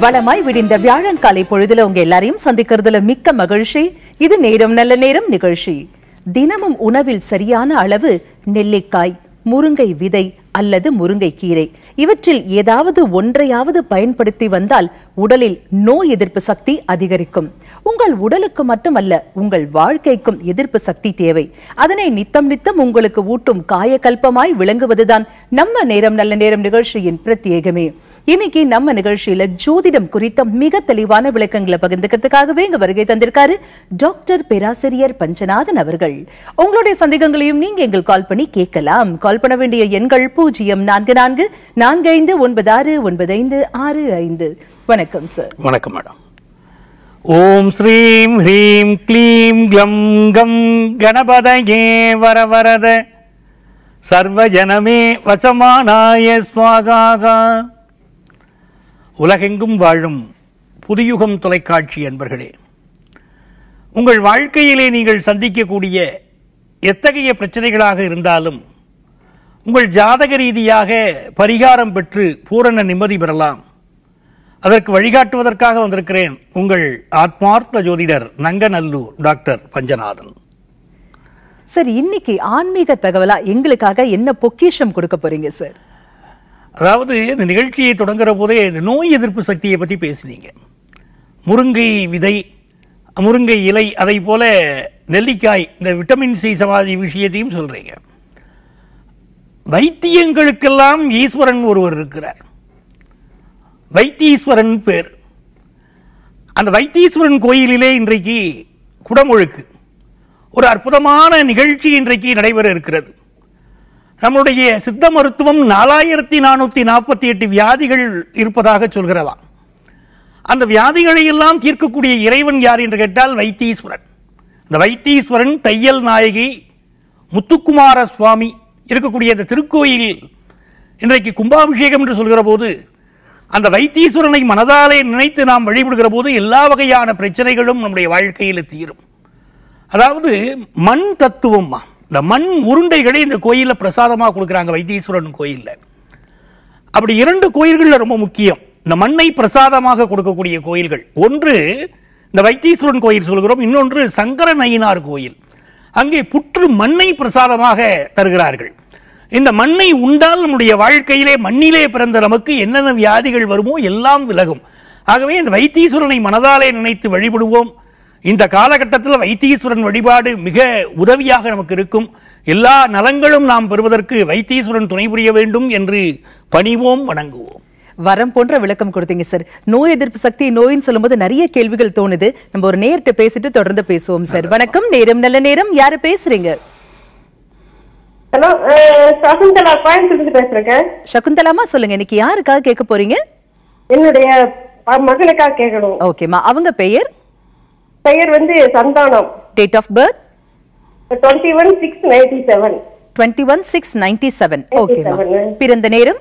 வளமாய் விடிந்த வியாழன் காலை பொழுதுல உங்க எல்லாரையும் சந்திக்கிறதுல மிக்க மகிழ்ச்சி இது நேரம் நல்ல நேரம் நிகழ்ச்சி தினமும் உணவில் சரியான அளவு நெல்லிக்காய் முருங்கை விதை அல்லது முருங்கை கீரை இவற்றில் ஏதாவது ஒன்றையாவது பயன்படுத்தி வந்தால் உடலில் நோய் எதிர்ப்பு சக்தி அதிகரிக்கும் உங்கள் உடலுக்கு மட்டுமல்ல உங்கள் வாழ்க்கைக்கும் எதிர்ப்பு சக்தி தேவை அதனை நித்தம் நித்தம் உங்களுக்கு ஊட்டும் காயகல்பமாய் விளங்குவதுதான் நம்ம நேரம் நல்ல நேரம் நிகழ்ச்சியின் பிரத்யேகமே இன்னைக்கு நம்ம நிகழ்ச்சியில ஜோதிடம் குறித்த மிக தெளிவான விளக்கங்களை பகிர்ந்துக்கிறதுக்காகவே இங்க வருகை தந்திருக்காரு டாக்டர் பேராசிரியர் பஞ்சநாதன் அவர்கள் உங்களுடைய சந்தேகங்களையும் நீங்க எங்கள் கால் பண்ணி கேட்கலாம் கால் பண்ண வேண்டிய எண்கள் பூஜ்ஜியம் நான்கு நான்கு நான்கு ஐந்து ஒன்பது ஆறு ஒன்பது ஐந்து ஆறு ஐந்து வணக்கம் சார் வணக்கம் மேடம் ஓம் ஸ்ரீம் ஹ்ரீம் க்ளீம் க்ளம் கம் கணபதயே வரவரத சர்வஜனமே வசமானாய ஸ்வாகாகா உலகெங்கும் வாழும் புதியுகம் தொலைக்காட்சி அன்பர்களே உங்கள் வாழ்க்கையிலே நீங்கள் சந்திக்கக்கூடிய எத்தகைய பிரச்சனைகளாக இருந்தாலும் உங்கள் ஜாதக ரீதியாக பரிகாரம் பெற்று பூரண நிம்மதி பெறலாம் அதற்கு வழிகாட்டுவதற்காக வந்திருக்கிறேன் உங்கள் ஆத்மார்த்த ஜோதிடர் நங்கநல்லூர் டாக்டர் பஞ்சநாதன் சார் இன்னைக்கு ஆன்மீக தகவலா எங்களுக்காக என்ன பொக்கிஷம் கொடுக்க போறீங்க சார் அதாவது இந்த நிகழ்ச்சியை தொடங்குற போதே இந்த நோய் எதிர்ப்பு சக்தியை பற்றி பேசுனீங்க முருங்கை விதை முருங்கை இலை அதை போல நெல்லிக்காய் இந்த விட்டமின் சி சமாதி விஷயத்தையும் சொல்றீங்க வைத்தியங்களுக்கெல்லாம் ஈஸ்வரன் ஒருவர் இருக்கிறார் வைத்தீஸ்வரன் பேர் அந்த வைத்தீஸ்வரன் கோயிலிலே இன்றைக்கு குடமுழுக்கு ஒரு அற்புதமான நிகழ்ச்சி இன்றைக்கு நடைபெற இருக்கிறது நம்முடைய சித்த மருத்துவம் நாலாயிரத்தி நானூற்றி நாற்பத்தி எட்டு வியாதிகள் இருப்பதாக சொல்கிறதாம் அந்த வியாதிகளை எல்லாம் தீர்க்கக்கூடிய இறைவன் யார் என்று கேட்டால் வைத்தீஸ்வரன் இந்த வைத்தீஸ்வரன் தையல் நாயகி முத்துக்குமார சுவாமி இருக்கக்கூடிய இந்த திருக்கோயில் இன்றைக்கு கும்பாபிஷேகம் என்று சொல்கிற போது அந்த வைத்தீஸ்வரனை மனதாலே நினைத்து நாம் வழிபடுகிற போது எல்லா வகையான பிரச்சனைகளும் நம்முடைய வாழ்க்கையில் தீரும் அதாவது மண் தத்துவம்மா இந்த மண் உருண்டைகளை இந்த கோயிலில் பிரசாதமாக கொடுக்குறாங்க வைத்தீஸ்வரன் கோயிலில் அப்படி இரண்டு கோயில்களில் ரொம்ப முக்கியம் இந்த மண்ணை பிரசாதமாக கொடுக்கக்கூடிய கோயில்கள் ஒன்று இந்த வைத்தீஸ்வரன் கோயில் சொல்கிறோம் இன்னொன்று சங்கர நயினார் கோயில் அங்கே புற்று மண்ணை பிரசாதமாக தருகிறார்கள் இந்த மண்ணை உண்டால் நம்முடைய வாழ்க்கையிலே மண்ணிலே பிறந்த நமக்கு என்னென்ன வியாதிகள் வருமோ எல்லாம் விலகும் ஆகவே இந்த வைத்தீஸ்வரனை மனதாலே நினைத்து வழிபடுவோம் இந்த காலகட்டத்தில் வைத்தீஸ்வரன் வழிபாடு மிக உதவியாக நமக்கு இருக்கும் எல்லா நலங்களும் நாம் பெறுவதற்கு வைத்தீஸ்வரன் துணை புரிய வேண்டும் என்று பணிவோம் வணங்குவோம் வரம் போன்ற விளக்கம் கொடுத்தீங்க சார் நோய் எதிர்ப்பு சக்தி நோயின்னு சொல்லும்போது நிறைய கேள்விகள் தோணுது நம்ம ஒரு நேர்கிட்ட பேசிட்டு தொடர்ந்து பேசுவோம் சார் வணக்கம் நேரம் நல்ல நேரம் யாரு பேசுறீங்க ஹலோ சகுந்தலா கோயம்புத்தூர்லேருந்து பேசுறேங்க சகுந்தலாமா சொல்லுங்க இன்னைக்கு யாருக்காக கேட்க போறீங்க என்னுடைய ப- மகனுக்காக கேட்கணும் ஓகேமா அவங்க பெயர் பெயர் வந்து Santhanam date of birth twenty one six ninety seven twenty one six ninety seven ஓகேமா 97. பிறந்த நேரம்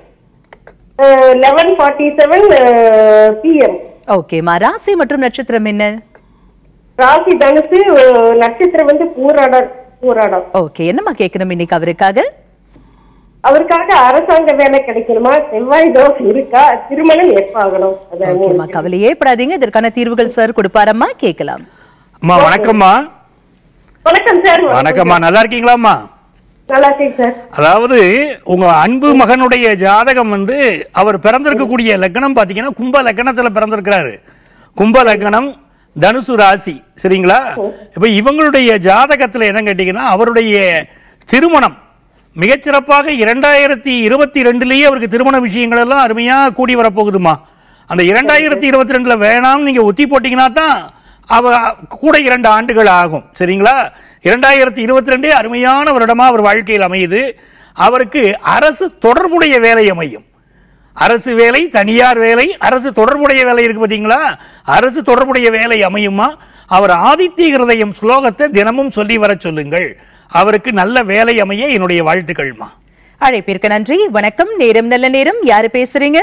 லெவன் ஃபார்ட்டி செவன் பிஎம் ஓகேமா ராசி மற்றும் நட்சத்திரம் என்ன ராசி தனுசு அஹ், நட்சத்திரம் வந்து பூராடம் பூராடம் ஓகே என்னம்மா கேட்கணும் இன்னைக்கு அவருக்காக அவருக்காக அரசாங்க வேலை கிடைக்கணுமா செவ்வாய் தோஷம் இருக்கா திருமணம் எப்ப ஆகணும் அதான் ஓகேமா கவலையே படாதீங்க இதற்கான தீர்வுகள் சார் கொடுப்பாரம்மா கேட்கலாம் அம்மா வணக்கம்மா வணக்கம் சார் வணக்கம்மா நல்லா இருக்கீங்களாம்மா நல்லா இருக்கேன் சார் அதாவது உங்க அன்பு மகனுடைய ஜாதகம் வந்து அவர் பிறந்திருக்கக்கூடிய லக்னம் பாத்தீங்கன்னா கும்ப லக்னத்துல பிறந்திருக்கிறாரு கும்ப லக்னம் தனுசு ராசி சரிங்களா இப்ப இவங்களுடைய ஜாதகத்துல என்ன கேட்டீங்கன்னா அவருடைய திருமணம் மிகச்சிறப்பாக இரண்டாயிரத்தி இருபத்தி ரெண்டுலயே அவருக்கு திருமண விஷயங்கள் எல்லாம் அருமையா கூடி வரப்போகுதுமா அந்த இரண்டாயிரத்தி இருபத்தி ரெண்டுல வேணாம் நீங்க ஒத்தி போட்டீங்கன்னா தான் அவ கூட இரண்டு ஆண்டுகள் ஆகும் சரிங்களா இரண்டாயிரத்தி இருபத்தி ரெண்டே அருமையான வருடமா அவர் வாழ்க்கையில் அமையுது அவருக்கு அரசு தொடர்புடைய வேலை அமையும் அரசு வேலை தனியார் வேலை அரசு தொடர்புடைய வேலை இருக்கு பார்த்தீங்களா அரசு தொடர்புடைய வேலை அமையுமா அவர் ஆதித்ய ஹிருதயம் ஸ்லோகத்தை தினமும் சொல்லி வர சொல்லுங்கள் அவருக்கு நல்ல வேலை அமைய என்னுடைய வாழ்த்துக்கள்மா அழைப்பிற்கு நன்றி வணக்கம் நேரம் நல்ல நேரம் யாரு பேசுறீங்க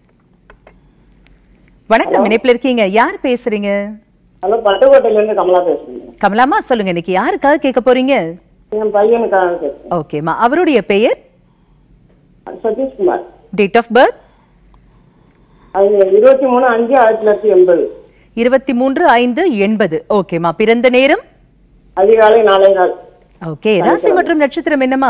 வணக்கம் இணைப்புல இருக்கீங்க யார் பேசுறீங்க ஹலோ பட்டுக்கோட்டையில இருந்து கமலா பேசுறேன் கமலாமா சொல்லுங்க இன்னைக்கு யாருக்காக கேட்க போறீங்க என் பையனுக்காக பேசுறேன் ஓகேமா அவருடைய பெயர் சதீஷ்குமார் டேட் ஆஃப் பர்த் அது இருபத்தி மூணு அஞ்சு ஆயிரத்தி தொள்ளாயிரத்தி எண்பது இருபத்தி மூன்று ஐந்து எண்பது ஓகேம்மா பிறந்த நேரம் அதிகாலை நாளை நாள் ஓகே ராசி மற்றும் நட்சத்திரம் என்னம்மா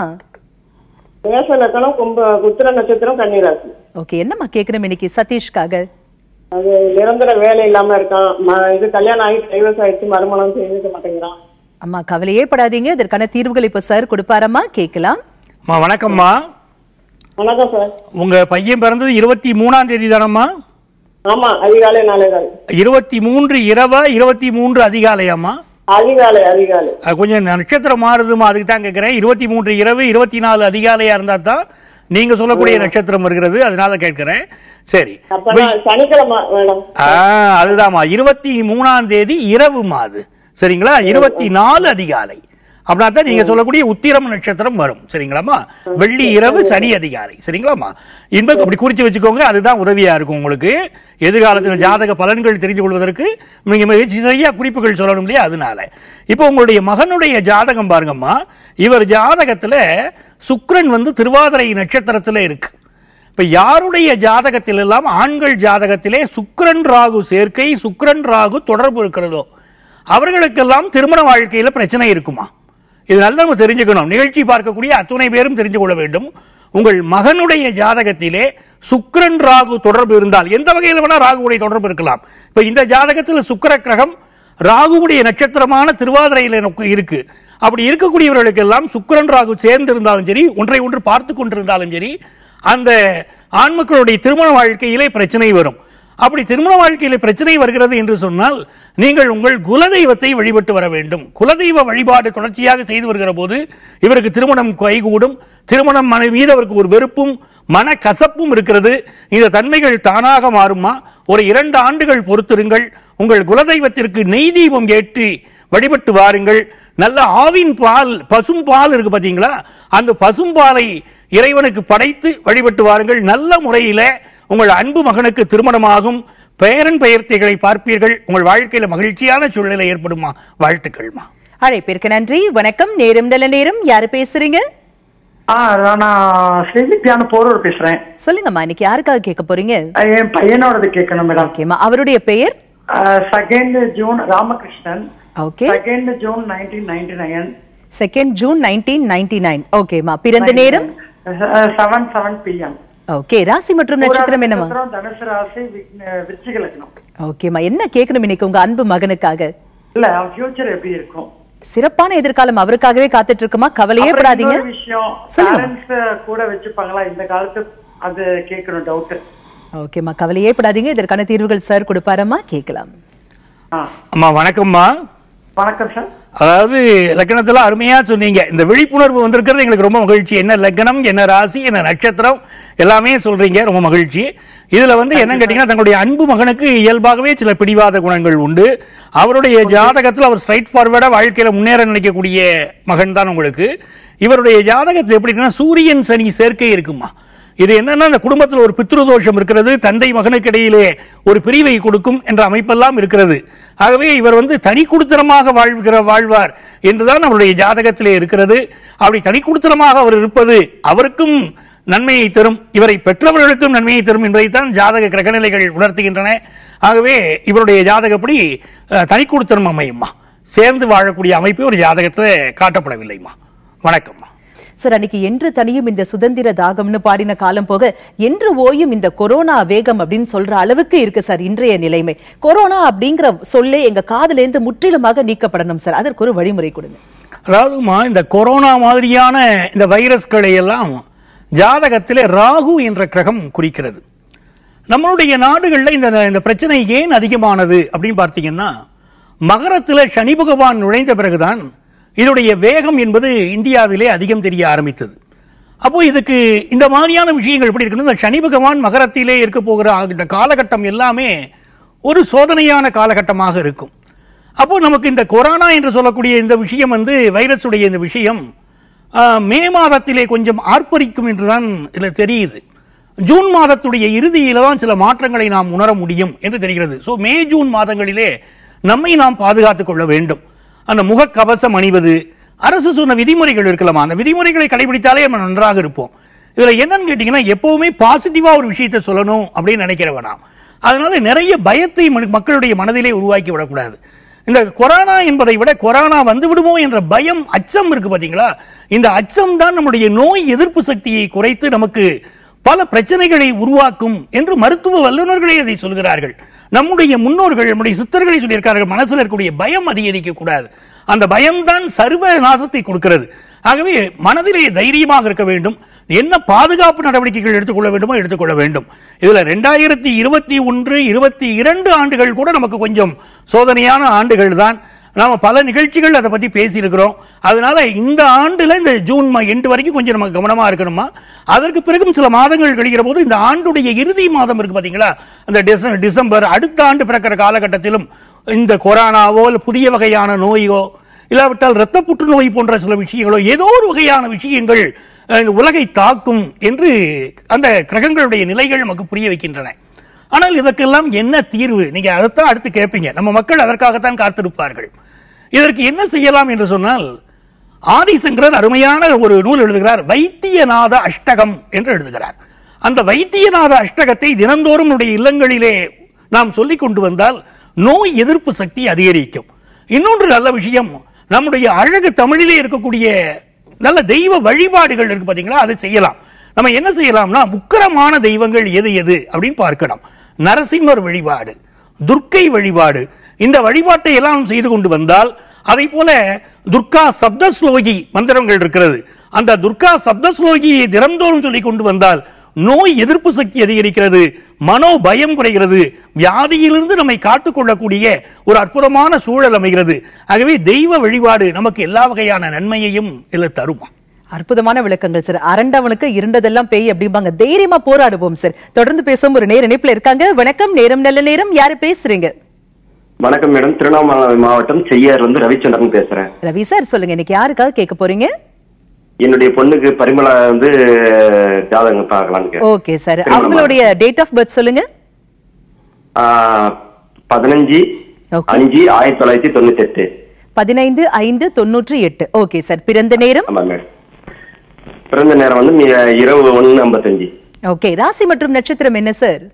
மேச லக்கணம் கும்ப உத்திர நட்சத்திரம் கன்னிராசி ஓகே என்னம்மா கேட்கணும் இன்னைக்கு சதீஷ்காக அது நிரந்தர வேலை இல்லாம இருக்கான் ம- இது கல்யாணம் ஆகி டைவர்ஸ் ஆயிடுச்சு மறுமணம் செய்துக்க மாட்டேங்கிறான் அம்மா கவலையே படாதீங்க இதற்கான தீர்வுகள் இப்ப சார் கொடுப்பாரம்மா கேட்கலாம் அம்மா வணக்கம்மா வணக்கம் சார் உங்க பையன் பிறந்தது இருபத்தி மூணாம் தேதி தானம்மா ஆமா அதிகாலை நாளை நாள் இருபத்தி மூன்று இரவா இருபத்தி மூன்று அதிகாலையாம்மா அதிகாலை அதிகாலை அது கொஞ்சம் நட்சத்திரம் மாறுதுமா அதுக்கு தான் கேட்குறேன் இருபத்தி மூன்று இரவு இருபத்தி நாலு அதிகாலையா இருந்தா தான் நீங்க சொல்லக்கூடிய நட்சத்திரம் வருகிறது அதனால கேட்கிறேன் சரி அப்ப நான் சனிக்கிழமை மேடம் ஆ, அதுதாம்மா இருபத்தி மூணாம் தேதி இரவுமா அது சரிங்களா இருபத்தி நாலு அதிகாலை அப்படின்னா தான் நீங்க சொல்லக்கூடிய உத்திரம் நட்சத்திரம் வரும் சரிங்களாம்மா வெள்ளி இரவு சனி அதிகாலை சரிங்களாம்மா இன்பம் அப்படி குறிச்சு வச்சுக்கோங்க அதுதான் உதவியா இருக்கும் உங்களுக்கு எதிர்காலத்தில் ஜாதக பலன்கள் தெரிந்து கொள்வதற்கு நீங்க மிக சரியா குறிப்புகள் சொல்லணும் இல்லையா அதனால இப்போ உங்களுடைய மகனுடைய ஜாதகம் பாருங்கம்மா இவர் ஜாதகத்துல சுக்கிரன் வந்து திருவாதிரை நட்சத்திரத்துல இருக்கு இப்ப யாருடைய ஜாதகத்தில் எல்லாம் ஆண்கள் ஜாதகத்திலே சுக்கிரன் ராகு சேர்க்கை சுக்கிரன் ராகு தொடர்பு இருக்கிறதோ அவர்களுக்கெல்லாம் திருமண வாழ்க்கையில பிரச்சனை இருக்குமா இது நல்லா நம்ம தெரிஞ்சுக்கணும் நிகழ்ச்சி பார்க்கக்கூடிய அத்துணை பேரும் தெரிந்து கொள்ள வேண்டும் உங்கள் மகனுடைய ஜாதகத்திலே சுக்கிரன் ராகு தொடர்பு இருந்தால் எந்த வகையில் வேணா ராகுவுடைய தொடர்பு இருக்கலாம் இப்ப இந்த ஜாதகத்தில் சுக்கிர கிரகம் ராகுவுடைய நட்சத்திரமான திருவாதிரையில் எனக்கு இருக்கு அப்படி இருக்கக்கூடியவர்களுக்கெல்லாம் சுக்கிரன் ராகு சேர்ந்து இருந்தாலும் சரி ஒன்றை ஒன்று பார்த்து கொண்டிருந்தாலும் சரி அந்த ஆண் மக்களுடைய திருமண வாழ்க்கையிலே பிரச்சனை வரும் அப்படி திருமண வாழ்க்கையிலே பிரச்சனை வருகிறது என்று சொன்னால் நீங்கள் உங்கள் குலதெய்வத்தை வழிபட்டு வர வேண்டும் குலதெய்வ வழிபாடு தொடர்ச்சியாக செய்து வருகிற போது இவருக்கு திருமணம் கைகூடும் திருமணம் மன மீது அவருக்கு ஒரு வெறுப்பும் மன கசப்பும் இருக்கிறது இந்த தன்மைகள் தானாக மாறுமா ஒரு இரண்டு ஆண்டுகள் பொறுத்திருங்கள் உங்கள் குலதெய்வத்திற்கு நெய் தீபம் ஏற்றி வழிபட்டு வாருங்கள் நல்ல ஆவின் பால் பசும் பால் இருக்கு பாத்தீங்களா அந்த பசும் பாலை இறைவனுக்கு படைத்து வழிபட்டு வாருங்கள் நல்ல முறையில உங்கள் அன்பு மகனுக்கு திருமணமாகும் பெயரன் பெயர்த்தைகளை பார்ப்பீர்கள் உங்கள் வாழ்க்கையில மகிழ்ச்சியான சூழ்நிலை ஏற்படுமா வாழ்த்துக்கள்மா அழைப்பிற்கு நன்றி வணக்கம் நேரம் நல்ல நேரம் யாரு பேசுறீங்க ஆ நான் ஸ்ரீவித்யான போரூர் பேசுறேன் சொல்லுங்கம்மா இன்னைக்கு யாருக்காக கேட்க போறீங்க அஹ் என் பையனோடது கேட்கணும் மேடம் ஓகேம்மா அவருடைய பெயர் second June Ramakrishnan okay second June nineteen ninety nine second June nineteen ninety nine ஓகேம்மா பிறந்த நேரம் செவன் செவன் பிஎம் ஓகே ராசி மற்றும் நட்சத்திரம் என்னம்மா தனுசு ராசி விக்- விருச்சிக லக்னம் ஓகேம்மா என்ன கேட்கணும் இன்னைக்கு உங்க அன்பு மகனுக்காக இல்ல அவன் ஃபியூச்சர் எப்படி இருக்கும் சிறப்பான எதிர்காலம் அவருக்காகவே காத்துட்டு இருக்குமா கவலையே அப்புறம் படாதீங்க இன்னொரு விஷயம் சொல்லுங்க. பேரண்ட்ஸ் கூட வச்சுப்பாங்களா இந்த காலத்து அது கேட்கணும் டவுட் ஓகேம்மா கவலையே படாதீங்க இதற்கான தீர்வுகள் சார் கொடுப்பாரம்மா கேட்கலாம் ஆ அம்மா வணக்கம்மா வணக்கம் சார் அதாவது லக்கணத்துல அருமையா சொன்னீங்க இந்த விழிப்புணர்வு வந்திருக்கிறது எங்களுக்கு ரொம்ப மகிழ்ச்சி என்ன லக்கணம் என்ன ராசி என்ன நட்சத்திரம் எல்லாமே சொல்றீங்க ரொம்ப மகிழ்ச்சி இதுல வந்து என்ன கேட்டீங்கன்னா தங்களுடைய அன்பு மகனுக்கு இயல்பாகவே சில பிடிவாத குணங்கள் உண்டு அவருடைய ஜாதகத்தில் அவர் ஸ்ட்ரைட் ஃபார்வர்டா வாழ்க்கையில முன்னேற நினைக்கக்கூடிய மகன் தான் உங்களுக்கு இவருடைய ஜாதகத்தில் எப்படி இருக்குன்னா சூரியன் சனி சேர்க்கை இருக்குமா இது என்னன்னா அந்த குடும்பத்தில் ஒரு பித்ருதோஷம் இருக்கிறது தந்தை மகனுக்கு இடையிலே ஒரு பிரிவை கொடுக்கும் என்ற அமைப்பெல்லாம் இருக்கிறது ஆகவே இவர் வந்து தனி குடுத்தனமாக வாழ்கிற வாழ்வார் என்றுதான் அவருடைய ஜாதகத்திலே இருக்கிறது அப்படி தனி குடுத்தனமாக அவர் இருப்பது அவருக்கும் நன்மையை தரும் இவரை பெற்றவர்களுக்கும் நன்மையை தரும் என்பதைத்தான் ஜாதக கிரகநிலைகள் உணர்த்துகின்றன ஆகவே இவருடைய ஜாதகப்படி அஹ், தனி குடுத்தனம் அமையுமா சேர்ந்து வாழக்கூடிய அமைப்பு ஒரு ஜாதகத்தில் காட்டப்படவில்லைம்மா வணக்கம்மா சார் அன்னைக்கு என்று தனியும் இந்த சுதந்திர தாகம்னு பாடின காலம் போக என்று ஓயும் இந்த கொரோனா வேகம் அப்படின்னு சொல்ற அளவுக்கு இருக்கு சார் இன்றைய நிலைமை கொரோனா அப்படிங்கிற சொல்லே எங்க காதுல இருந்து முற்றிலுமாக நீக்கப்படணும் சார் அதற்கு ஒரு வழிமுறை கொடுங்க அதாவதுமா இந்த கொரோனா மாதிரியான இந்த வைரஸ்களை எல்லாம் ஜாதகத்திலே ராகு என்ற கிரகம் குறிக்கிறது நம்மளுடைய நாடுகளில் இந்த இந்த பிரச்சனை ஏன் அதிகமானது அப்படின்னு பார்த்தீங்கன்னா மகரத்தில் சனி பகவான் நுழைந்த பிறகுதான் இதனுடைய வேகம் என்பது இந்தியாவிலே அதிகம் தெரிய ஆரம்பித்தது அப்போ இதுக்கு இந்த மாதிரியான விஷயங்கள் எப்படி இருக்குன்னு இந்த சனி பகவான் மகரத்திலே இருக்க போகிற இந்த காலகட்டம் எல்லாமே ஒரு சோதனையான காலகட்டமாக இருக்கும் அப்போ நமக்கு இந்த கொரோனா என்று சொல்லக்கூடிய இந்த விஷயம் வந்து வைரஸுடைய இந்த விஷயம் ஆ, மே மாதத்திலே கொஞ்சம் ஆர்ப்பரிக்கும் என்றுதான் இதில் தெரியுது ஜூன் மாதத்துடைய இறுதியில தான் சில மாற்றங்களை நாம் உணர முடியும் என்று தெரிகிறது ஸோ மே ஜூன் மாதங்களிலே நம்மை நாம் பாதுகாத்துக் கொள்ள வேண்டும் அந்த முகக்கவசம் அணிவது அரசு சொன்ன விதிமுறைகள் இருக்கலாமா அந்த விதிமுறைகளை கடைபிடித்தாலே நம்ம நன்றாக இருப்போம் இதுல என்னன்னு கேட்டீங்கன்னா எப்பவுமே பாசிட்டிவா ஒரு விஷயத்தை சொல்லணும் அப்படின்னு நினைக்கிற வேணாம் அதனால நிறைய பயத்தை மனு- மக்களுடைய மனதிலே உருவாக்கி விடக்கூடாது இந்த கொரோனா என்பதை விட கொரோனா வந்து விடுமோ என்ற பயம் அச்சம் இருக்கு பாத்தீங்களா இந்த அச்சம் தான் நம்முடைய நோய் எதிர்ப்பு சக்தியை குறைத்து நமக்கு பல பிரச்சனைகளை உருவாக்கும் என்று மருத்துவ வல்லுநர்களே அதை சொல்கிறார்கள் நம்முடைய முன்னோர்கள் நம்முடைய சித்தர்களை சொல்லியிருக்கார்கள் மனசுல இருக்கக்கூடிய பயம் அதிகரிக்க கூடாது அந்த பயம்தான் சர்வ நாசத்தை கொடுக்கிறது ஆகவே மனதிலே தைரியமாக இருக்க வேண்டும் என்ன பாதுகாப்பு நடவடிக்கைகள் எடுத்துக்கொள்ள வேண்டுமோ எடுத்துக்கொள்ள வேண்டும் இதுல ரெண்டாயிரத்தி இருபத்தி ஒன்று இருபத்தி இரண்டு ஆண்டுகள் கூட நமக்கு கொஞ்சம் சோதனையான ஆண்டுகள் தான் நாம பல நிகழ்ச்சிகள் அதை பத்தி பேசியிருக்கிறோம் அதனால இந்த ஆண்டுல இந்த ஜூன் எண்டு வரைக்கும் கொஞ்சம் நம்ம கவனமா இருக்கணுமா அதற்கு பிறகும் சில மாதங்கள் கழிகிற போது இந்த ஆண்டுடைய இறுதி மாதம் இருக்கு பாத்தீங்களா அந்த டிச- டிசம்பர் அடுத்த ஆண்டு பிறக்கிற காலகட்டத்திலும் இந்த கொரோனாவோ இல்ல புதிய வகையான நோயோ இல்லாவிட்டால் இரத்த புற்றுநோய் போன்ற சில விஷயங்களோ ஏதோ ஒரு வகையான விஷயங்கள் அஹ், இந்த உலகை தாக்கும் என்று அந்த கிரகங்களுடைய நிலைகள் நமக்கு புரிய வைக்கின்றன ஆனால் இதற்கெல்லாம் என்ன தீர்வு நீங்க அதைத்தான் அடுத்து கேட்பீங்க நம்ம மக்கள் அதற்காகத்தான் காத்திருப்பார்கள் இதற்கு என்ன செய்யலாம் என்று சொன்னால் ஆதிசங்கரர் அருமையான ஒரு நூல் எழுதுகிறார் வைத்தியநாத அஷ்டகம் என்று எழுதுகிறார் அந்த வைத்தியநாத அஷ்டகத்தை தினந்தோறும் நம்முடைய இல்லங்களிலே நாம் சொல்லிக் கொண்டு வந்தால் நோய் எதிர்ப்பு சக்தி அதிகரிக்கும் இன்னொன்று நல்ல விஷயம் நம்முடைய அழகு தமிழிலே இருக்கக்கூடிய நல்ல தெய்வ வழிபாடுகள் இருக்கு பாத்தீங்களா அதை செய்யலாம் நம்ம என்ன செய்யலாம்னா உக்கிரமான தெய்வங்கள் எது எது அப்படின்னு பார்க்கணும் நரசிம்மர் வழிபாடு துர்க்கை வழிபாடு இந்த வழிபாட்டை எல்லாம் செய்து கொண்டு வந்தால் அதை போல துர்கா சப்தஸ்லோகி மந்திரங்கள் இருக்கிறது அந்த துர்கா சப்தஸ்லோகியை தினந்தோறும் சொல்லிக் கொண்டு வந்தால் நோய் எதிர்ப்பு சக்தி அதிகரிக்கிறது மனோ பயம் குறைகிறது வியாதியிலிருந்து நம்மை காத்துக்கொள்ளக்கூடிய ஒரு அற்புதமான சூழல் அமைகிறது ஆகவே தெய்வ வழிபாடு நமக்கு எல்லா வகையான நன்மையையும் இதில் தரும் அற்புதமான விளக்கங்கள் சார் அரண்டவனுக்கு இருண்டதெல்லாம் பேய் அப்படிம்பாங்க தைரியமா போராடுவோம் சார் தொடர்ந்து பேசும் ஒரு நேர இணைப்புல இருக்காங்க வணக்கம் நேரம் நல்ல நேரம் யாரு பேசுறீங்க வணக்கம் மேடம் திருவண்ணாமலை மாவட்டம் செய்யார் வந்து ரவிச்சந்திரன் பேசுறேன் ரவி சார் சொல்லுங்க இன்னைக்கு யாருக்காக கேட்க போறீங்க என்னுடைய பொண்ணுக்கு பரிமளா வந்து ஜாதகம் பார்க்கலான்னு கேட்டேன். ஓகே சார் திருமணமா? அவங்களுடைய டேட் ஆஃப் பர்த் சொல்லுங்க ஆஹ், பதினஞ்சு Okay. அஞ்சு ஆயிரத்தி தொள்ளாயிரத்தி தொண்ணூத்தி எட்டு பதினைந்து ஐந்து தொண்ணூற்றி எட்டு ஓகே சார் பிறந்த நேரம் ஆமா மேடம் பிறந்த நேரம் வந்து மி- இரவு ஒண்ணு ஐம்பத்தஞ்சு ஓகே ராசி மற்றும் நட்சத்திரம் என்ன சார்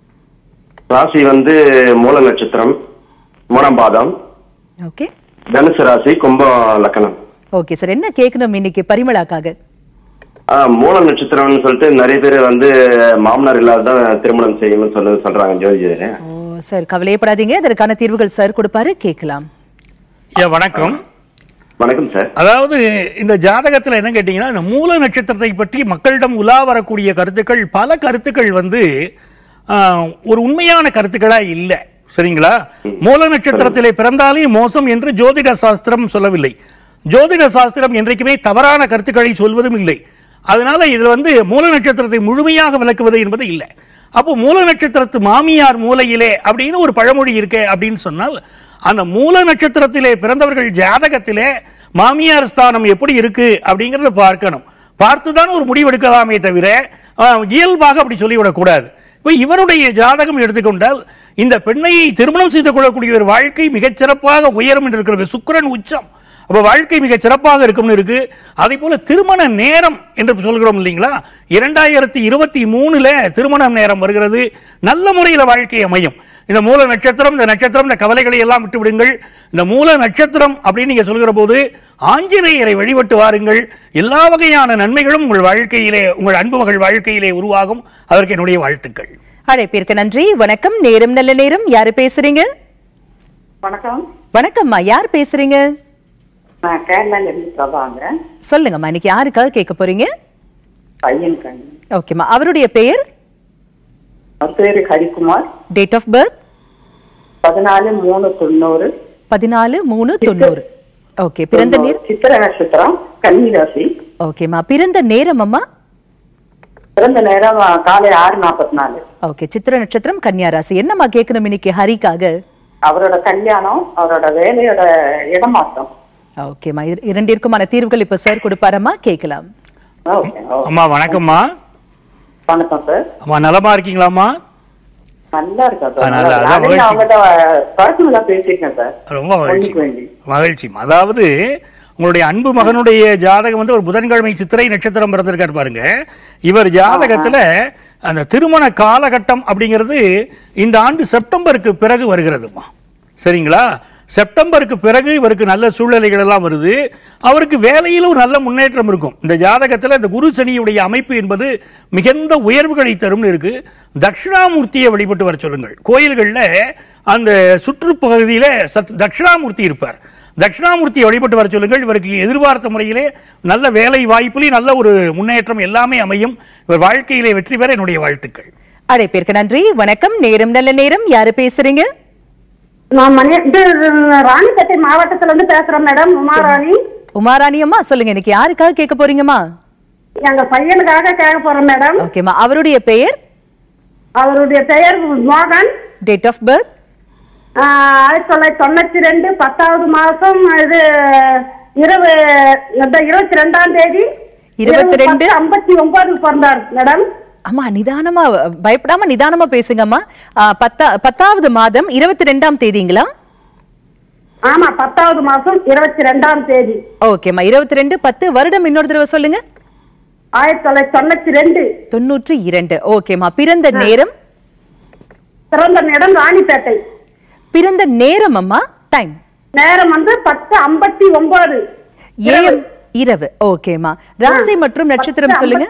ராசி வந்து மூல நட்சத்திரம் மூணாம் பாதம் ஓகே தனுசு ராசி கும்பம் லக்கணம் ஓகே சார் என்ன கேட்கணும் இன்னைக்கு பரிமளாக்காக ஆஹ், மூல நட்சத்திரம்னு சொல்லிட்டு நிறைய பேர் வந்து மாமனார் இல்லாதான் திருமணம் செய்யணும்னு சொல்லி சொல்றாங்க ஜோதிஜர் ஓ சார் கவலையப்படாதீங்க அதற்கான தீர்வுகள் சார் கொடுப்பாரு கேட்கலாம் ஐயா வணக்கம் வணக்கம் சார் அதாவது இந்த ஜாதகத்துல என்ன கேட்டீங்கன்னா இந்த மூல நட்சத்திரத்தை பற்றி மக்களிடம் உலா வரக்கூடிய கருத்துக்கள் பல கருத்துக்கள் வந்து ஆஹ், ஒரு உண்மையான கருத்துக்களா இல்லை சரிங்களா மூல நட்சத்திரத்திலே பிறந்தாலே மோசம் என்று ஜோதிட சாஸ்திரம் சொல்லவில்லை ஜோதிட சாஸ்திரம் என்றைக்குமே தவறான கருத்துக்களை சொல்வதும் இல்லை அதனால இதுல வந்து மூல நட்சத்திரத்தை முழுமையாக விளக்குவது என்பது இல்லை அப்போ மூல நட்சத்திரத்து மாமியார் மூலையிலே அப்படின்னு ஒரு பழமொழி இருக்கே அப்படின்னு சொன்னால் அந்த மூல நட்சத்திரத்திலே பிறந்தவர்கள் ஜாதகத்திலே மாமியார் ஸ்தானம் எப்படி இருக்கு அப்படிங்கறத பார்க்கணும் பார்த்துதான் ஒரு முடிவு எடுக்கலாமே தவிர ஆஹ், இயல்பாக அப்படி சொல்லிவிடக்கூடாது இப்போ இவருடைய ஜாதகம் எடுத்துக்கொண்டால் இந்த பெண்ணை திருமணம் செய்து கொள்ளக்கூடிய ஒரு வாழ்க்கை மிகச் சிறப்பாக உயரும் என்று இருக்கிறது சுக்கிரன் உச்சம் அப்ப வாழ்க்கை மிகச் சிறப்பாக இருக்கும்னு இருக்கு அதே போல திருமண நேரம் என்று சொல்கிறோம் இல்லைங்களா இரண்டாயிரத்தி இருபத்தி மூணுல திருமண நேரம் வருகிறது நல்ல முறையில் வாழ்க்கை அமையும் இந்த மூல நட்சத்திரம் இந்த நட்சத்திரம் இந்த கவலைகளை எல்லாம் விட்டு விடுங்கள் இந்த மூல நட்சத்திரம் அப்படின்னு நீங்க சொல்கிற போது ஆஞ்சநேயரை வழிபட்டு வாருங்கள் எல்லா வகையான நன்மைகளும் உங்கள் வாழ்க்கையிலே உங்கள் அன்பு மகள் வாழ்க்கையிலே உருவாகும் அதற்கு என்னுடைய வாழ்த்துக்கள் அழைப்பிற்கு நன்றி வணக்கம் நேரம் நல்ல நேரம் யாரு பேசுறீங்க வணக்கம் வணக்கம்மா யார் பேசுறீங்க நான் கேரளால இருந்து பிரபாங்க சொல்லுங்கம்மா இன்னைக்கு யாருக்காக கேட்க போறீங்க பையன் கண்ணு ஓகேம்மா அவருடைய பெயர் அவர் பேரு ஹரிக்குமார் டேட் ஆஃப் பர்த் பதினாலு மூணு தொண்ணூறு பதினாலு மூணு தொண்ணூறு ஓகே பிறந்த நேரம் சித்திர நட்சத்திரம் கன்னிராசி ஓகேம்மா பிறந்த நேரம் அம்மா பிறந்த நேரம் காலை ஆறு நாற்பத்தி நாலு ஓகே சித்திர நட்சத்திரம் கன்னியா ராசி என்னம்மா கேட்கணும் இன்னைக்கு ஹரிக்காக அவரோட கல்யாணம் அவரோட வேலையோட இடமாற்றம் ஓகேம்மா இர- இரண்டிற்குமான தீர்வுகள் இப்ப சார் கொடுப்பாரம்மா கேட்கலாம் ஓகே ஓ. அம்மா வணக்கம்மா வணக்கம் சார் அம்மா நலமா இருக்கீங்களாம்மா நல்லா இருக்கா ஆ, சார் நல்லா, நல்லா- அதான் நானே மகிழ்ச்சி. அவங்ககிட்ட பர்சனலா பேசியிருக்கேன் சார் ரொம்ப மகிழ்ச்சி பொண்ணுக்கு வேண்டி. மகிழ்ச்சி அதாவது உங்களுடைய அன்பு மகனுடைய ஜாதகம் வந்து ஒரு புதன்கிழமை சித்திரை நட்சத்திரம் பிறந்திருக்காரு பாருங்க இவர் ஜாதகத்துல அந்த திருமண காலகட்டம் அப்படிங்கிறது இந்த ஆண்டு செப்டம்பருக்கு பிறகு வருகிறதுமா சரிங்களா செப்டம்பருக்கு பிறகு இவருக்கு நல்ல சூழ்நிலைகள் எல்லாம் வருது அவருக்கு வேலையில் ஒரு நல்ல முன்னேற்றம் இருக்கும் இந்த ஜாதகத்தில் இந்த குரு சனியுடைய அமைப்பு என்பது மிகுந்த உயர்வுகளை தரும்னு இருக்கு தட்சிணாமூர்த்தியை வழிபட்டு வர சொல்லுங்கள் கோயில்களில் அந்த சுற்றுப்பகுதியில் சத் தட்சிணாமூர்த்தி இருப்பார் தட்சிணாமூர்த்தியை வழிபட்டு வர சொல்லுங்கள் இவருக்கு எதிர்பார்த்த முறையிலே நல்ல வேலை வாய்ப்பிலே நல்ல ஒரு முன்னேற்றம் எல்லாமே அமையும் இவர் வாழ்க்கையிலே வெற்றி பெற என்னுடைய வாழ்த்துக்கள் அழைப்பிற்கு நன்றி வணக்கம் நேரம் நல்ல நேரம் யாரு பேசுறீங்க நான் மணி இது ராணிப்பேட்டை மாவட்டத்துல இருந்து பேசுறேன் மேடம் உமாராணி உமாராணி அம்மா சொல்லுங்க இன்னைக்கு யாருக்காக கேட்க போறீங்கம்மா எங்க பையனுக்காக கேட்க போறேன் மேடம் ஓகேம்மா அவருடைய பெயர் அவருடைய பெயர் மோகன் டேட் ஆஃப் பர்த் ஆஹ், ஆயிரத்தி தொள்ளாயிரத்தி தொண்ணூத்தி ரெண்டு பத்தாவது மாசம் இது இரவு இந்த இருபத்தி ரெண்டாம் தேதி இருபத்தி ரெண்டு? ஐம்பத்தி ஒன்பது பிறந்தார் மேடம் அம்மா நிதானமா பயப்படாம நிதானமா பேசுங்கம்மா ஆ, பத்தா பத்தாவது மாதம் இருபத்தி ரெண்டாம் தேதிங்களா ஆமா பத்தாவது மாசம் இருபத்தி ரெண்டாம் தேதி ஓகேம்மா இருபத்தி ரெண்டு பத்து வருடம் இன்னொரு தடவை சொல்லுங்க ஆயிரத்தி தொள்ளாயிரத்தி தொண்ணூத்தி ரெண்டு தொண்ணூற்றி இரண்டு ஓகேம்மா பிறந்த நேரம் பிறந்த இடம் ராணிப்பேட்டை பிறந்த நேரம் அம்மா டைம் நேரம் வந்து பத்து ஐம்பத்தி ஒன்பது ஏஎம் இரவு ஓகேம்மா ராசி மற்றும் நட்சத்திரம் சொல்லுங்க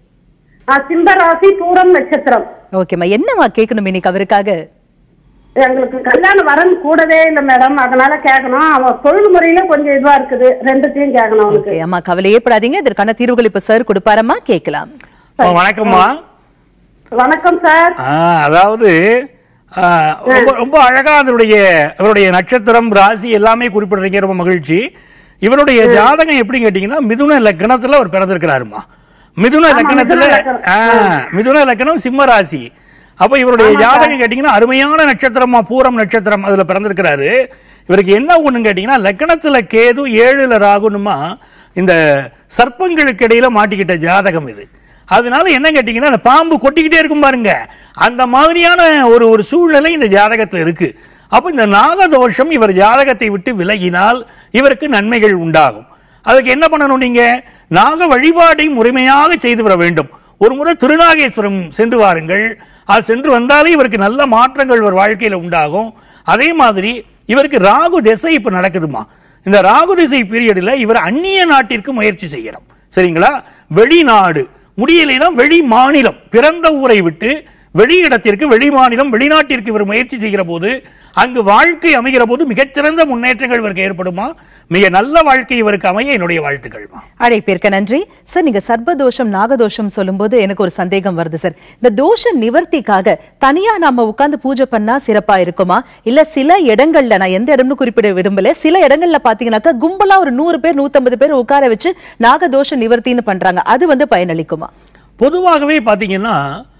சிம்ப ராசி பூரம் நட்சத்திரம் ஓகேம்மா என்னம்மா கேட்கணும் இன்னைக்கு அவருக்காக எங்களுக்கு கல்யாணம் வரன் கூடவே இல்ல மேடம் அதனால கேட்கணும் அவன் தொழில் முறையில கொஞ்சம் இதுவா இருக்குது ரெண்டுத்தையும் கேட்கணும் அவனுக்கு ஓகே அம்மா கவலையே படாதீங்க இதற்கான தீர்வுகள் இப்ப சார் கொடுப்பாரம்மா கேட்கலாம் ஆ, வணக்கம்மா வணக்கம் சார் ஆ, அதாவது ஆ, ரொம்ப ரொம்ப அழகா அதனுடைய இவருடைய நட்சத்திரம் ராசி எல்லாமே குறிப்பிடுறீங்க ரொம்ப மகிழ்ச்சி இவருடைய ஜாதகம் எப்படி கேட்டீங்கன்னா மிதுன லக்னத்துல அவர் பிறந்திருக்கிறாருமா மிதுன லக்னத்துல லக்னம். ஆ, மிதுன லக்னம் சிம்ம ராசி அப்ப இவருடைய ஜாதகம் கேட்டீங்கன்னா அருமையான நட்சத்திரமா பூரம் நட்சத்திரம் அதுல பிறந்திருக்கிறாரு இவருக்கு என்ன ஒண்ணுன்னு கேட்டீங்கன்னா லக்னத்துல கேது ஏழுல ராகுனுமா இந்த சர்ப்பங்களுக்கு இடையில மாட்டிக்கிட்ட ஜாதகம் இது அதனால என்ன கேட்டீங்கன்னா அந்த பாம்பு கொட்டிக்கிட்டே இருக்கும் பாருங்க அந்த மாதிரியான ஒரு ஒரு சூழ்நிலை இந்த ஜாதகத்துல இருக்கு அப்ப இந்த நாகதோஷம் இவர் ஜாதகத்தை விட்டு விலகினால் இவருக்கு நன்மைகள் உண்டாகும் அதுக்கு என்ன பண்ணணும் நீங்க நாக வழிபாடை முறைமையாக செய்து வர வேண்டும் ஒரு முறை திருநாகேஸ்வரம் சென்று வாருங்கள் அது சென்று வந்தாலே இவருக்கு நல்ல மாற்றங்கள் இவர் வாழ்க்கையில உண்டாகும் அதே மாதிரி இவருக்கு ராகு திசை இப்ப நடக்குதுமா இந்த ராகு திசை பீரியடில் இவர் அந்நிய நாட்டிற்கு முயற்சி செய்யறோம் சரிங்களா வெளிநாடு முடியலைன்னா வெளி மாநிலம் பிறந்த ஊரை விட்டு வெளி இடத்திற்கு வெளி மாநிலம் வெளிநாட்டிற்கு இவர் முயற்சி செய்கிற போது அங்கு வாழ்க்கை அமைகிற போது மிகச்சிறந்த முன்னேற்றங்கள் இவருக்கு ஏற்படுமா மிக நல்ல வாழ்க்கை இவருக்கு அமைய என்னுடைய வாழ்த்துக்கள்மா அழைப்பிற்கு நன்றி சார் நீங்க சர்ப்பதோஷம் நாகதோஷம் சொல்லும்போது எனக்கு ஒரு சந்தேகம் வருது சார் இந்த தோஷ நிவர்த்திக்காக தனியா நாம உட்கார்ந்து பூஜை பண்ணா சிறப்பா இருக்குமா இல்ல சில இடங்கள்ல நான் எந்த இடம்னு குறிப்பிட விரும்பல சில இடங்கள்ல பாத்தீங்கன்னாக்கா கும்பலா ஒரு நூறு பேர் நூத்தம்பது பேர் உட்கார வச்சு நாகதோஷ நிவர்த்தின்னு பண்றாங்க அது வந்து பயனளிக்குமா பொதுவாகவே பார்த்தீங்கன்னா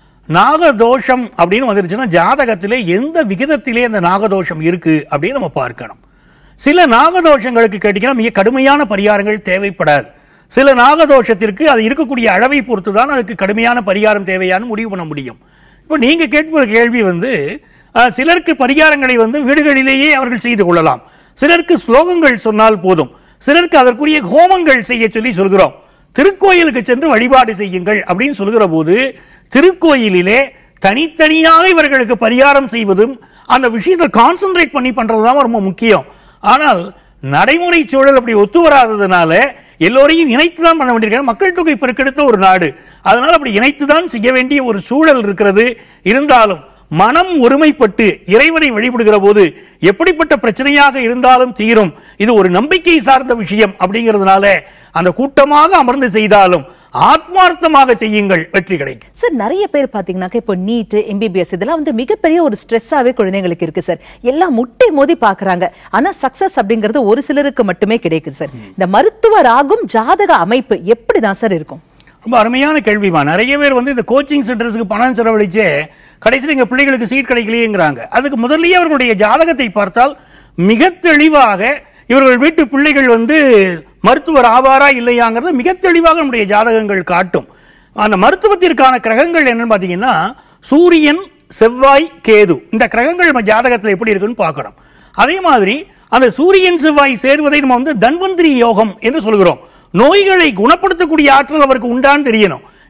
நாகதோஷம் அப்படின்னு வந்துருச்சுன்னா ஜாதகத்திலே எந்த விகிதத்திலே அந்த நாகதோஷம் இருக்கு அப்படின்னு நம்ம பார்க்கணும் சில நாகதோஷங்களுக்கு கேட்டீங்கன்னா மிக கடுமையான பரிகாரங்கள் தேவைப்படாது சில நாகதோஷத்திற்கு அது இருக்கக்கூடிய அளவை பொறுத்து தான் அதுக்கு கடுமையான பரிகாரம் தேவையான்னு முடிவு பண்ண முடியும் இப்போ நீங்க கேட்ப கேள்வி வந்து அஹ், சிலருக்கு பரிகாரங்களை வந்து வீடுகளிலேயே அவர்கள் செய்து கொள்ளலாம் சிலருக்கு ஸ்லோகங்கள் சொன்னால் போதும் சிலருக்கு அதற்குரிய ஹோமங்கள் செய்ய சொல்லி சொல்கிறோம் திருக்கோயிலுக்கு சென்று வழிபாடு செய்யுங்கள் அப்படின்னு சொல்கிற போது திருக்கோயிலிலே தனித்தனியாக இவர்களுக்கு பரிகாரம் செய்வதும் அந்த விஷயத்தை கான்சென்ட்ரேட் பண்ணி பண்றதுதான் ரொம்ப முக்கியம் ஆனால் நடைமுறை சூழல் அப்படி ஒத்து வராததுனால எல்லோரையும் இணைத்து தான் பண்ண வேண்டியிருக்காங்க மக்கள் தொகை பெருக்கெடுத்த ஒரு நாடு அதனால அப்படி இணைத்து தான் செய்ய வேண்டிய ஒரு சூழல் இருக்கிறது இருந்தாலும் மனம் ஒருமைப்பட்டு இறைவனை வழிபடுகிற போது எப்படிப்பட்ட பிரச்சனையாக இருந்தாலும் தீரும் இது ஒரு நம்பிக்கை சார்ந்த விஷயம் அப்படிங்கிறதுனால அந்த கூட்டமாக அமர்ந்து செய்தாலும் ஆத்மார்த்தமாக செய்யுங்கள் வெற்றி கிடைக்கும் சார் நிறைய பேர் பாத்தீங்கன்னாக்கா இப்போ நீட் எம்பிபிஎஸ் இதெல்லாம் வந்து மிகப்பெரிய ஒரு ஸ்ட்ரெஸ்ஸாவே குழந்தைங்களுக்கு இருக்கு சார் எல்லாம் முட்டை மோதி பாக்குறாங்க ஆனா சக்சஸ் அப்படிங்கிறது ஒரு சிலருக்கு மட்டுமே கிடைக்குது சார் இந்த மருத்துவராகும் ஜாதக அமைப்பு எப்படிதான் சார் இருக்கும் ரொம்ப அருமையான கேள்விமா நிறைய பேர் வந்து இந்த கோச்சிங் சென்டர்ஸ்க்கு பணம் செலவழிச்சு கடைசியில் எங்க பிள்ளைகளுக்கு சீட் கிடைக்கலையேங்கிறாங்க அதுக்கு முதல்லயே அவர்களுடைய ஜாதகத்தை பார்த்தால் மிக தெளிவாக இவர்கள் வீட்டு பிள்ளைகள் வந்து மருத்துவர் ஆவாரா இல்லையாங்கிறது மிக தெளிவாக நம்முடைய ஜாதகங்கள் காட்டும் அந்த மருத்துவத்திற்கான கிரகங்கள் என்னன்னு பார்த்தீங்கன்னா சூரியன் செவ்வாய் கேது இந்த கிரகங்கள் நம்ம ஜாதகத்தில் எப்படி இருக்குன்னு பார்க்கணும் அதே மாதிரி அந்த சூரியன் செவ்வாய் சேர்வதை நம்ம வந்து தன்வந்திரி யோகம் என்று சொல்கிறோம் நோய்களை குணப்படுத்தக்கூடிய ஆற்றல் அவருக்கு உண்டான்னு தெரியணும்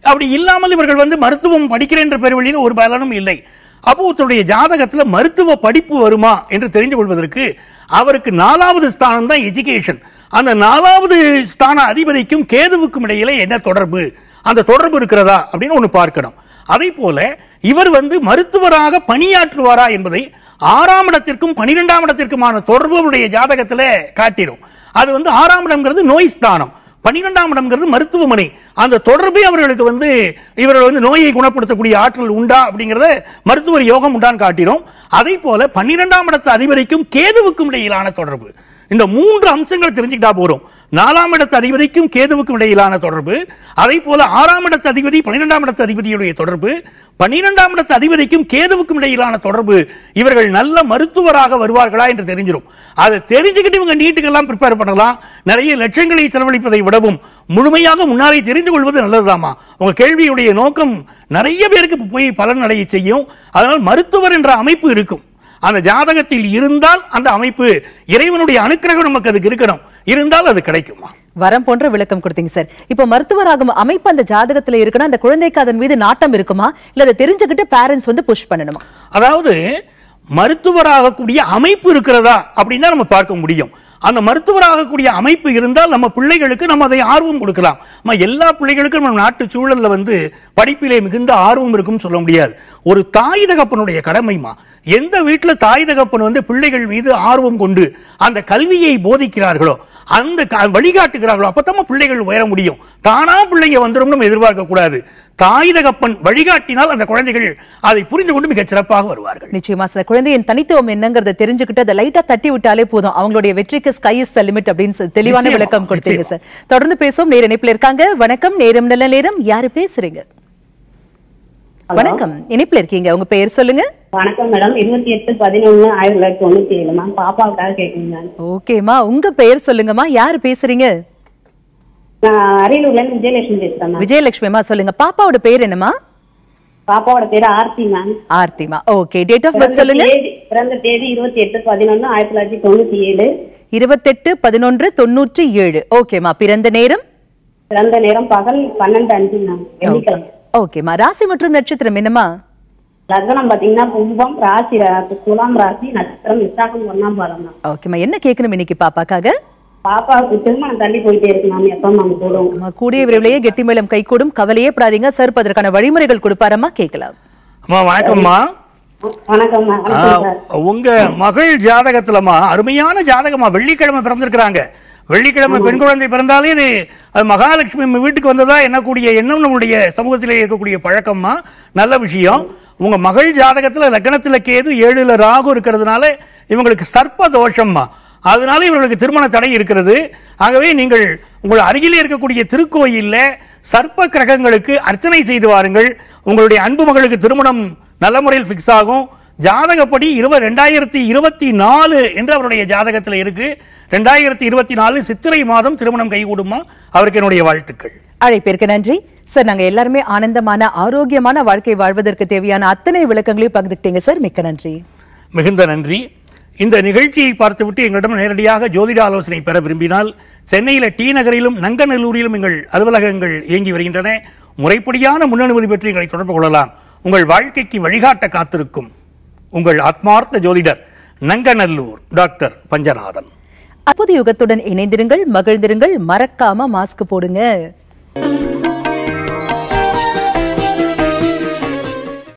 அப்படி இல்லாமல் இவர்கள் வந்து மருத்துவம் படிக்கிறேன் என்ற பெருவழியில் ஒரு பலனும் இல்லை அப்போ ஒருத்தருடைய ஜாதகத்துல மருத்துவ படிப்பு வருமா என்று தெரிந்து கொள்வதற்கு அவருக்கு நாலாவது ஸ்தானம் தான் எஜுகேஷன் அந்த நாலாவது ஸ்தான அதிபதிக்கும் கேதுவுக்கும் இடையில என்ன தொடர்பு அந்த தொடர்பு இருக்கிறதா அப்படின்னு ஒன்று பார்க்கணும் அதே போல இவர் வந்து மருத்துவராக பணியாற்றுவாரா என்பதை ஆறாம் இடத்திற்கும் பனிரெண்டாம் இடத்திற்குமான தொடர்பு அவருடைய ஜாதகத்துல காட்டிடும் அது வந்து ஆறாம் இடம்ங்கிறது நோய் ஸ்தானம் பன்னிரெண்டாம் இடம்ங்கிறது மருத்துவமனை அந்த தொடர்பே அவர்களுக்கு வந்து இவர்கள் வந்து நோயை குணப்படுத்தக்கூடிய ஆற்றல் உண்டா அப்படிங்கறத மருத்துவர் யோகம் உண்டான்னு காட்டிடும் அதே போல பன்னிரெண்டாம் இடத்து அதிபதிக்கும் கேதுவுக்கும் இடையிலான தொடர்பு இந்த மூன்று அம்சங்கள் தெரிஞ்சுக்கிட்டா போறோம் நாலாம் இடத்து அதிபதிக்கும் கேதுவுக்கும் இடையிலான தொடர்பு அதே போல ஆறாம் இடத்து அதிபதி பன்னிரெண்டாம் இடத்து அதிபதியுடைய தொடர்பு பன்னிரெண்டாம் இடத்து அதிபதிக்கும் கேதுவுக்கும் இடையிலான தொடர்பு இவர்கள் நல்ல மருத்துவராக வருவார்களா என்று தெரிஞ்சிடும் அதை தெரிஞ்சுக்கிட்டு இவங்க நீட்டுக்கெல்லாம் ப்ரிப்பேர் பண்ணலாம் நிறைய லட்சங்களை செலவழிப்பதை விடவும் முழுமையாக முன்னாலே தெரிந்து கொள்வது நல்லதுதாமா உங்க கேள்வியுடைய நோக்கம் நிறைய பேருக்கு இப்ப போய் பலன் அடைய செய்யும் அதனால் மருத்துவர் என்ற அமைப்பு இருக்கும் அந்த ஜாதகத்தில் இருந்தால் அந்த அமைப்பு இறைவனுடைய அனுக்கிரகம் நமக்கு அதுக்கு இருக்கணும் இருந்தால் அது கிடைக்குமா வரம் போன்ற விளக்கம் கொடுத்தீங்க சார் இப்போ மருத்துவராகும் அமைப்பு அந்த ஜாதகத்துல இருக்குன்னா அந்த குழந்தைக்கு அதன் மீது நாட்டம் இருக்குமா இல்ல அதை தெரிஞ்சுக்கிட்டு பேரண்ட்ஸ் வந்து புஷ் பண்ணணுமா அதாவது மருத்துவராகக்கூடிய அமைப்பு இருக்கிறதா அப்படின்னு தான் நம்ம பார்க்க முடியும் அந்த மருத்துவராகக்கூடிய அமைப்பு இருந்தால் நம்ம பிள்ளைகளுக்கு நம்ம அதை ஆர்வம் கொடுக்கலாம் நம்ம எல்லா பிள்ளைகளுக்கும் நம்ம நாட்டு சூழல்ல வந்து படிப்பிலே மிகுந்த ஆர்வம் இருக்கும்னு சொல்ல முடியாது ஒரு தாய் தகப்பனுடைய கடமைமா எந்த வீட்டுல தாய் தகப்பன் வந்து பிள்ளைகள் மீது ஆர்வம் கொண்டு அந்த கல்வியை போதிக்கிறார்களோ அந்த க- வழிகாட்டுகிறார்களோ அப்பதான் பிள்ளைகள் உயர முடியும் தானா பிள்ளைங்க வந்துடும் நம்ம எதிர்பார்க்க கூடாது தாய் தகப்பன் வழிகாட்டினால் அந்த குழந்தைகள் அதை புரிந்து கொண்டு மிகச் சிறப்பாக வருவார்கள் நிச்சயமா சார் குழந்தையின் தனித்துவம் என்னங்கறத தெரிஞ்சுக்கிட்டு அதை லைட்டா தட்டி விட்டாலே போதும் அவங்களுடைய வெற்றிக்கு ஸ்கை இஸ் த லிமிட் அப்படின்னு சொல்லி தெளிவான நிச்சயமா, விளக்கம் கொடுத்தீங்க நிச்சயமா. சார் தொடர்ந்து பேசுவோம் நேர இணைப்புல இருக்காங்க வணக்கம் நேரம் நல்ல நேரம் யாரு பேசுறீங்க வணக்கம் இணைப்புல இருக்கீங்க உங்க பெயர் சொல்லுங்க வணக்கம் மேடம் இருபத்தி எட்டு பதினொன்னு ஆயிரத்தி தொள்ளாயிரத்தி தொண்ணூத்தி ஏழு மேம் பாப்பாவுக்காக கேட்குங்க மேம் ஓகேமா உங்க பெயர் சொல்லுங்கம்மா யாரு பேசுறீங்க நான் அரியலூர்ல இருந்து விஜயலட்சுமி பேசுறேன் மேம் விஜயலட்சுமிமா சொல்லுங்க பாப்பாவோட பேர் என்னம்மா பாப்பாவோட பேரு ஆர்த்தி மேம் ஆர்த்திமா ஓகே டேட் ஆஃப் பர்த் பிறந்த சொல்லுங்க தேதி பிறந்த தேதி இருபத்தி எட்டு பதினொன்னு ஆயிரத்தி தொள்ளாயிரத்தி தொண்ணூத்தி ஏழு இருபத்தெட்டு பதினொன்று தொண்ணூற்றி ஏழு ஓகேமா பிறந்த நேரம் பிறந்த நேரம் பகல் பன்னெண்டு அஞ்சு மேம் வெள்ளிக்கிழமை ஓகேமா ராசி மற்றும் நட்சத்திரம் என்னம்மா லக்னம் பாத்தீங்கன்னா கும்பம் ராசி ரா- துலாம் ராசி நட்சத்திரம் விசாகம் ஒன்னாம் பாதம் மேம் ஓகேமா என்ன கேட்கணும் இன்னைக்கு பாப்பாக்காக பாப்பாவுக்கு திருமணம் தள்ளி போயிட்டே இருக்கு மேம் எப்ப மேம் போடும் அம்மா, கூடிய விரைவிலேயே கெட்டி மேளம் கைகூடும் கவலையே படாதீங்க சார் இப்ப அதற்கான வழிமுறைகள் கொடுப்பாரம்மா கேட்கலாம் அம்மா வணக்கம்மா வணக்கம் மேம் ஆ, வணக்கம் சார் உங்க மகள் ஜாதகத்துலமா அருமையான ஜாதகமா வெள்ளிக்கிழமை பிறந்திருக்கிறாங்க வெள்ளிக்கிழமை பெண் குழந்தை பிறந்தாலே இது அது மகாலட்சுமி நம்ம வீட்டுக்கு வந்ததா எண்ணக்கூடிய எண்ணம் நம்முடைய சமூகத்திலே இருக்கக்கூடிய பழக்கம்மா நல்ல விஷயம் உங்க மகள் ஜாதகத்துல லக்னத்துல கேது ஏழுல ராகு இருக்கிறதுனால இவங்களுக்கு சர்ப்ப தோஷம்மா அதனால இவர்களுக்கு திருமண தடை இருக்கிறது ஆகவே நீங்கள் உங்கள் அருகிலே இருக்கக்கூடிய திருக்கோயில்ல சர்ப்ப கிரகங்களுக்கு அர்ச்சனை செய்து வாருங்கள் உங்களுடைய அன்பு மகளுக்கு திருமணம் நல்ல முறையில் ஃபிக்ஸ் ஆகும் ஜாதகப்படி இருபது ரெண்டாயிரத்தி இருபத்தி நாலு என்று அவருடைய ஜாதகத்தில் இருக்கு ரெண்டாயிரத்தி இருபத்தி நாலு சித்திரை மாதம் திருமணம் கைகூடுமா அவருக்கு என்னுடைய வாழ்த்துக்கள் அழைப்பிற்கு நன்றி சார் நாங்க எல்லாருமே ஆனந்தமான ஆரோக்கியமான வாழ்க்கை வாழ்வதற்கு தேவையான அத்தனை விளக்கங்களையும் பகிர்ந்துக்கிட்டீங்க சார் மிக்க நன்றி மிகுந்த நன்றி இந்த நிகழ்ச்சியை பார்த்துவிட்டு எங்களிடம் நேரடியாக ஜோதிட ஆலோசனை பெற விரும்பினால் சென்னையில டி நகரிலும் நங்கநல்லூரிலும் எங்கள் அலுவலகங்கள் இயங்கி வருகின்றன முறைப்படியான முன்னனுமதி பெற்று எங்களை தொடர்பு கொள்ளலாம் உங்கள் வாழ்க்கைக்கு வழிகாட்ட காத்திருக்கும் உங்கள் ஆத்மார்த்த ஜோதிடர் நங்கநல்லூர் டாக்டர் பஞ்சநாதன் அற்புத யுகத்துடன் இணைந்திருங்கள் மகிழ்ந்திருங்கள் மறக்காம மாஸ்க் போடுங்க